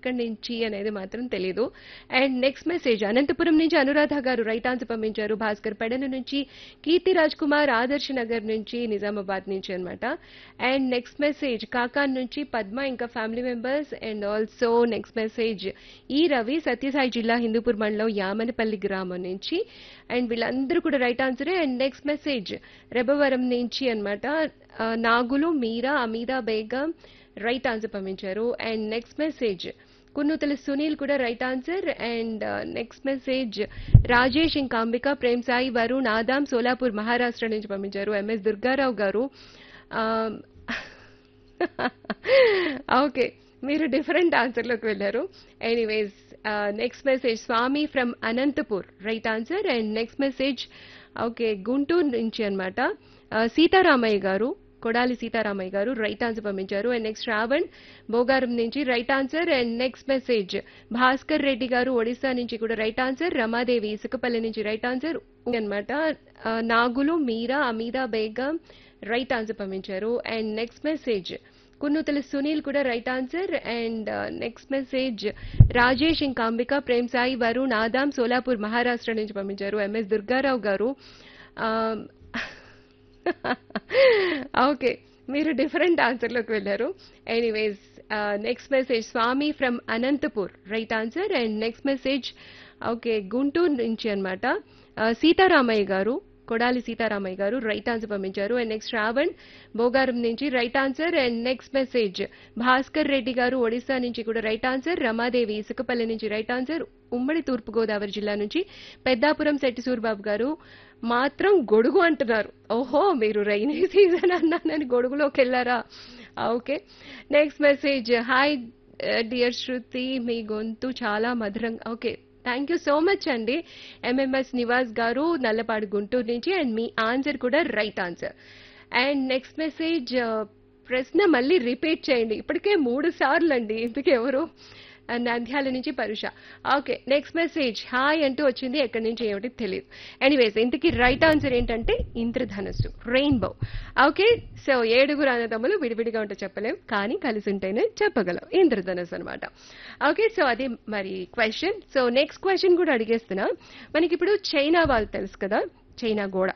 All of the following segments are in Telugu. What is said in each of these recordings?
ఎక్కడి నుంచి అనేది మాత్రం తెలియదు అండ్ నెక్స్ట్ మెసేజ్ అనంతపురం నుంచి అనురాధ గారు రైట్ ఆన్సర్ పంపించారు భాస్కర్ పెడన నుంచి కీర్తి రాజ్ కుమార్ ఆదర్శ్ నగర్ నుంచి నిజామాబాద్ నుంచి అన్నమాట అండ్ నెక్స్ట్ మెసేజ్ కాకాన్ నుంచి పద్మ ఇంకా family members and also next message ఈ రవి సత్యసాయి జిల్లా హిందూపూర్ మండలం యామనపల్లి గ్రామం నుంచి అండ్ వీళ్ళందరూ కూడా రైట్ ఆన్సరే అండ్ నెక్స్ట్ మెసేజ్ రెబవరం నుంచి అన్నమాట ఆ, నాగులు మీరా అమీదా బేగం రైట్ ఆన్సర్ పంపించారు and next message Kunnutala Sunil కూడా right answer and next message Rajesh ఇంకా అంబిక ప్రేమ్ సాయి వరుణ్ ఆదాం సోలాపూర్ మహారాష్ట్ర నుంచి పంపించారు ఎంఎస్ దుర్గారావు గారు ఓకే మీరు డిఫరెంట్ ఆన్సర్లోకి వెళ్ళారు anyways next message Swamy from Anantapur right answer and next message okay Guntur నుంచి అనమాట సీతారామయ్య గారు కొడాలి సీతారామయ్య గారు రైట్ ఆన్సర్ పంపించారు అండ్ నెక్స్ట్ శ్రావణ్ బోగారం నుంచి right answer and next message Bhaskar Reddy garu Odisha నుంచి కూడా రైట్ ఆన్సర్ రమాదేవి ఇసుకపల్లి నుంచి రైట్ ఆన్సర్ అనమాట నాగులు మీరా అమీదా బేగం రైట్ ఆన్సర్ పంపించారు and next message Kunnutala Sunil కూడా right answer and next message Rajesh ఇంకా అంబిక ప్రేమ్ సాయి వరుణ్ ఆదాం సోలాపూర్ మహారాష్ట్ర నుంచి పంపించారు ఎంఎస్ దుర్గారావు గారు ఓకే మీరు డిఫరెంట్ ఆన్సర్లోకి వెళ్ళారు anyways next message Swamy from Anantapur right answer and next message okay Guntur నుంచి అనమాట సీతారామయ్య గారు కొడాలి సీతారామయ్య గారు రైట్ ఆన్సర్ పంపించారు అండ్ నెక్స్ట్ శ్రావణ్ బోగారం నుంచి right answer and next message Bhaskar Reddy garu Odisha నుంచి కూడా రైట్ ఆన్సర్ రమాదేవి ఇసుకపల్లి నుంచి రైట్ ఆన్సర్ ఉమ్మడి తూర్పుగోదావరి జిల్లా నుంచి పెద్దాపురం శెట్టి సూర్బాబు గారు మాత్రం గొడుగు అంటున్నారు ఓహో మీరు రైనీ సీజన్ అన్నానని గొడుగులోకి వెళ్ళారా okay next message hi dear Shruti మీ గొంతు చాలా మధురంగా okay thank you so much అండి ఎంఎంఎస్ నివాస్ గారు నల్లపాడు గుంటూరు నుంచి అండ్ మీ ఆన్సర్ కూడా right answer and next message ప్రశ్న మళ్ళీ రిపీట్ చేయండి ఇప్పటికే మూడు సార్లు అండి ఇందుకు ఎవరు నంద్యాల నుంచి పరుష ఓకే నెక్స్ట్ మెసేజ్ హాయ్ అంటూ వచ్చింది ఎక్కడి నుంచి ఏమిటి తెలియదు ఎనీవేస్ ఇంతకీ రైట్ ఆన్సర్ ఏంటంటే ఇంద్రధనస్సు రెయిన్బో ఓకే సో ఏడుగురు అన్నదమ్ములు విడివిడిగా ఉంటే చెప్పలేం కానీ కలిసి ఉంటేనే చెప్పగలం ఇంద్రధనస్సు అనమాట ఓకే సో అది మరి క్వశ్చన్ సో నెక్స్ట్ క్వశ్చన్ కూడా అడిగేస్తున్నా మనకి ఇప్పుడు చైనా వాళ్ళు తెలుసు కదా చైనా గోడ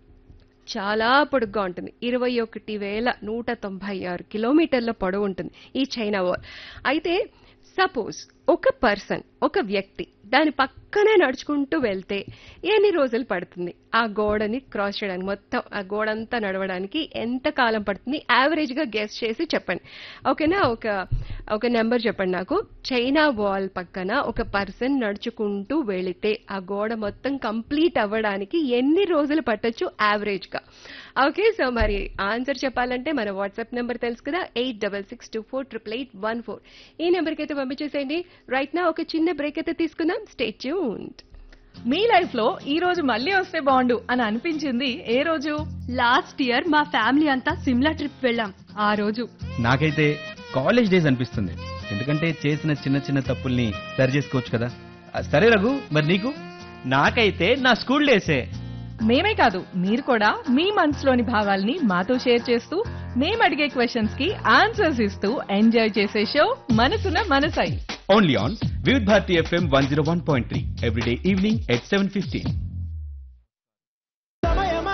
చాలా పొడుగ్గా ఉంటుంది ఇరవై ఒకటి వేల నూట తొంభై ఆరు కిలోమీటర్ల పొడవు ఉంటుంది ఈ చైనా వాల్ అయితే సపోజ్ ఒక పర్సన్ ఒక వ్యక్తి దాని పక్కనే నడుచుకుంటూ వెళ్తే ఎన్ని రోజులు పడుతుంది ఆ గోడని క్రాస్ చేయడానికి మొత్తం ఆ గోడంతా నడవడానికి ఎంత కాలం పడుతుంది యావరేజ్ గా గెస్ చేసి చెప్పండి ఓకేనా ఒక ఒక నెంబర్ చెప్పండి నాకు చైనా వాల్ పక్కన ఒక పర్సన్ నడుచుకుంటూ వెళితే ఆ గోడ మొత్తం కంప్లీట్ అవ్వడానికి ఎన్ని రోజులు పట్టొచ్చు యావరేజ్ గా ఓకే సో మరి ఆన్సర్ చెప్పాలంటే మన వాట్సాప్ నెంబర్ తెలుసు కదా eight double six two four triple eight one four ఈ నెంబర్కి అయితే పంపించేసేయండి రైట్ నా ఒక చిన్న బ్రేక్ అయితే తీసుకుందాం స్టే ట్యూన్డ్ మీ లైఫ్ లో ఈ రోజు మళ్ళీ వస్తే బాగుండు అని అనిపించింది ఏ రోజు లాస్ట్ ఇయర్ మా ఫ్యామిలీ అంతా సిమ్లా ట్రిప్ వెళ్ళాం ఆ రోజు నాకైతే కాలేజ్ డేస్ అనిపిస్తుంది ఎందుకంటే చేసిన చిన్న చిన్న తప్పుల్ని సరి చేసుకోవచ్చు కదా ఆ, సరే రఘు మరి నీకు నాకైతే నా స్కూల్ డేసే మేమే కాదు మీరు కూడా మీ మనసులోని భావాల్ని మాతో షేర్ చేస్తూ మేము అడిగే క్వశ్చన్స్ కి ఆన్సర్స్ ఇస్తూ ఎంజాయ్ చేసే show Manasuna Manasai only on Vividh Bharati FM one zero one point three everyday evening at seven fifteen సమయమా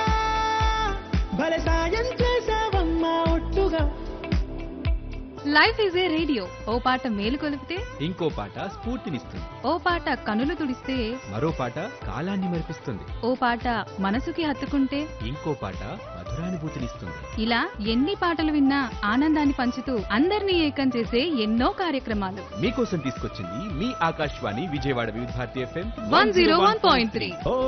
భలే సాయం చేసావమ్మా ఒట్టుగా లైఫ్ ఈజ్ ఏ రేడియో ఓ పాట మేలు కొలిపితే ఇంకో పాట స్ఫూర్తినిస్తుంది ఓ పాట కనులు తుడిస్తే మరో పాట కాలాన్ని మరిపిస్తుంది ఓ పాట మనసుకి హత్తుకుంటే ఇంకో పాట మధురానుభూతినిస్తుంది ఇలా ఎన్ని పాటలు విన్నా ఆనందాన్ని పంచుతూ అందరినీ ఏకం చేసే ఎన్నో కార్యక్రమాలు మీకోసం తీసుకొచ్చింది మీ Akashvani Vijayawada Vividh Bharati FM one zero one point three